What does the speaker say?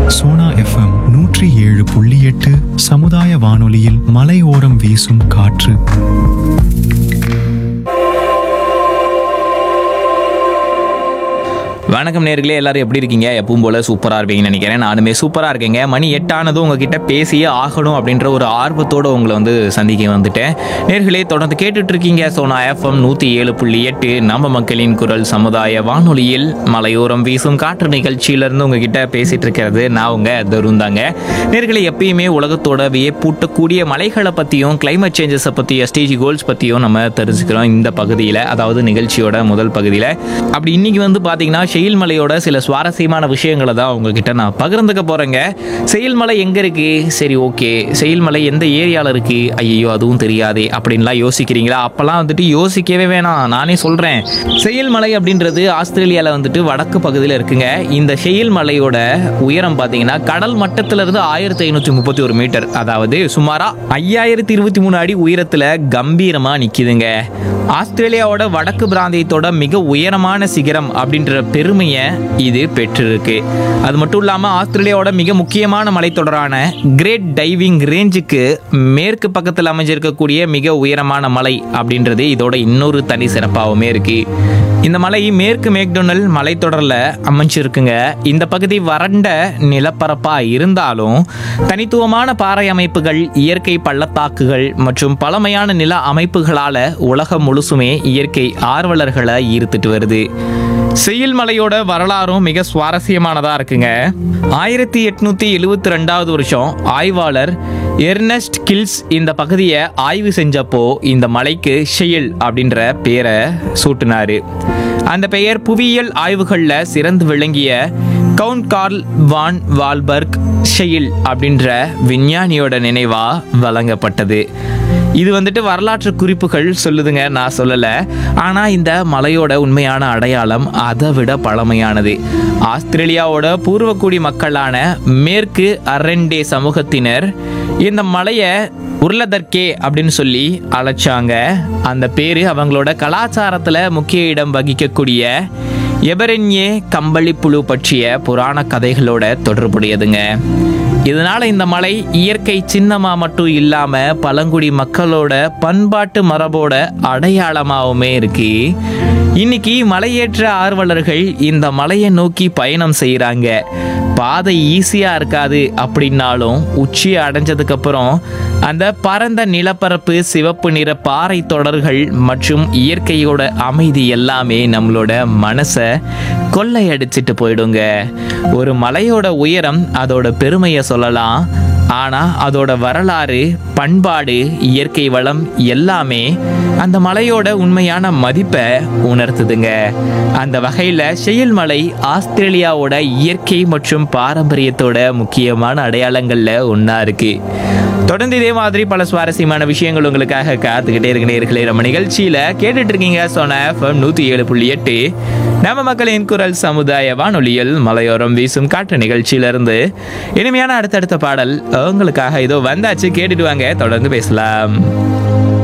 Sona FM நூற்றி ஏழு புள்ளி எட்டு சமுதாய வானொலியில் மலையோரம் வீசும் காற்று வணக்கம் நேர்களே எல்லாரும் எப்படி இருக்கீங்க எப்பவும் போல சூப்பரா இருப்பீங்கன்னு நினைக்கிறேன் நானுமே சூப்பரா இருக்கேங்க மணி எட்டானதும் உங்ககிட்ட பேசியே ஆகணும் அப்படின்ற ஒரு ஆர்வத்தோட உங்களை வந்து சந்திக்க வந்துட்டேன் நேர்களே தொடர்ந்து கேட்டுட்டு இருக்கீங்க சோனா எஃப்எம் நூத்தி ஏழு புள்ளி எட்டு நம்ம மக்களின் குரல் சமுதாய வானொலியில் மலையோரம் வீசும் காற்று நிகழ்ச்சியிலிருந்து உங்ககிட்ட பேசிட்டு இருக்கிறது நான் உங்க தருண் தாங்க நேர்களே எப்பயுமே உலகத்தோட வியப்பூட்டக்கூடிய மலைகளை பத்தியும் கிளைமேட் சேஞ்சஸை பத்தி எஸ்டிஜி கோல்ஸ் பத்தியும் நம்ம தெரிஞ்சுக்கிறோம் இந்த பகுதியில் அதாவது நிகழ்ச்சியோட முதல் பகுதியில் அப்படி இன்னைக்கு வந்து பாத்தீங்கன்னா செயல்மலையோட சில சுவாரஸ்யமான விஷயங்களை தான் உங்ககிட்ட நான் பகிர்ந்துக்க போறேங்க செயல்மலை எங்க இருக்கு சரி ஓகே செயல்மலை எந்த ஏரியால இருக்கு ஐயோ அதுவும் தெரியாதே அப்படின்லாம் யோசிக்கிறீங்களா அப்பெல்லாம் வந்துட்டு யோசிக்கவே வேணாம் நானே சொல்றேன் செயல்மலை அப்படின்றது ஆஸ்திரேலியால வந்துட்டு வடக்கு பகுதியில் இருக்குங்க இந்த செயல்மலையோட உயரம் பாத்தீங்கன்னா கடல் மட்டத்துல இருந்து ஆயிரத்தி ஐநூத்தி முப்பத்தி ஒரு மீட்டர் அதாவது சுமாரா ஐயாயிரத்தி இருபத்தி மூணு அடி உயரத்துல கம்பீரமா நிக்குதுங்க ஆஸ்திரேலியாவோட வடக்கு பிராந்தியத்தோட மிக உயரமான சிகரம் அப்படின்ற பெருமையை இது பெற்றிருக்கு அது மட்டும் இல்லாம ஆஸ்திரேலியாவோட மிக முக்கியமான மலைத்தொடரான கிரேட் டைவிங் ரேஞ்சுக்கு மேற்கு பக்கத்தில் அமைஞ்சிருக்கக்கூடிய மிக உயரமான மலை அப்படின்றது இதோட இன்னொரு தனி சிறப்பாகவுமே இருக்கு இந்த மலை மேற்கு மேக்டொனல் மலைத்தொடரில் அமைஞ்சிருக்குங்க இந்த பகுதி வறண்ட நிலப்பரப்பா இருந்தாலும் தனித்துவமான பாறை அமைப்புகள் இயற்கை பள்ளத்தாக்குகள் மற்றும் பழமையான நில அமைப்புகளால உலகம் முழுசுமே இயற்கை ஆர்வலர்களை ஈர்த்துட்டு வருது செயில் மலையோட வரலாறும் மிக சுவாரஸ்யமானதா இருக்குங்க ஆயிரத்தி எட்நூத்தி எழுவத்தி ரெண்டாவது வருஷம் ஆய்வாளர் எர்னஸ்ட் கில்ஸ் இந்த பகுதியை ஆய்வு செஞ்சப்போ இந்த மலைக்கு ஷெயில் அப்படின்ற பேரை சூட்டினாரு அந்த பெயர் புவியியல் ஆய்வுகளில் சிறந்து விளங்கிய count Karl von Waldburg Zeil அப்படின்ற விஞ்ஞானியோட நினைவா வழங்கப்பட்டது இது வந்துட்டு வரலாற்று குறிப்புகள் சொல்லுதுங்க நான் சொல்லலை ஆனால் இந்த மலையோட உண்மையான அடையாளம் அதை விட பழமையானது ஆஸ்திரேலியாவோட பூர்வக்குடி மக்களான மேற்கு அரண்டே சமூகத்தினர் இந்த மலையை உருளதற்கே அப்படின்னு சொல்லி அழைச்சாங்க அந்த பேரு அவங்களோட கலாச்சாரத்தில் முக்கிய இடம் வகிக்கக்கூடிய எபரென்யே கம்பளிப்புழு பற்றிய புராண கதைகளோட தொடர்புடையதுங்க இதனால இந்த மலை இயற்கை சின்னமா மட்டும் இல்லாம பழங்குடி மக்களோட பண்பாட்டு மரபோட அடையாளமாகவுமே இருக்கு இன்னைக்கு மலையேற்ற ஆர்வலர்கள் இந்த மலையை நோக்கி பயணம் செய்கிறாங்க பாதை ஈஸியா இருக்காது அப்படின்னாலும் உச்சியை அடைஞ்சதுக்கு அப்புறம் அந்த பரந்த நிலப்பரப்பு சிவப்பு நிற பாறை தொடர்கள் மற்றும் இயற்கையோட அமைதி எல்லாமே நம்மளோட மனசை கொள்ளையடிச்சிட்டு போயிடுங்க ஒரு மலையோட உயரம் அதோட பெருமையை சொல்லலாம் ஆனா அதோட வரலாறு பண்பாடு இயற்கை வளம் எல்லாமே அந்த மலையோட உண்மையான மதிப்பை உணர்த்துதுங்க அந்த வகையில செயல்மலை ஆஸ்திரேலியாவோட இயற்கை மற்றும் பாரம்பரியத்தோட முக்கியமான அடையாளங்கள்ல ஒண்ணா இருக்கு தொடர்ந்து இதே மாதிரி பல சுவாரஸ்யமான விஷயங்கள் உங்களுக்காக காத்துக்கிட்டே இருக்க நேர்களே நம்ம நிகழ்ச்சியில கேட்டுட்டு இருக்கீங்க சொன்ன எஃப்எம் நூத்தி ஏழு புள்ளி எட்டு நம்ம மக்களின் குரல் சமுதாய வானொலியில் மலையோரம் வீசும் காற்று நிகழ்ச்சியிலிருந்து இனிமையான அடுத்தடுத்த பாடல் உங்களுக்காக இதோ வந்தாச்சு கேட்டுட்டு வாங்க தொடர்ந்து பேசலாம்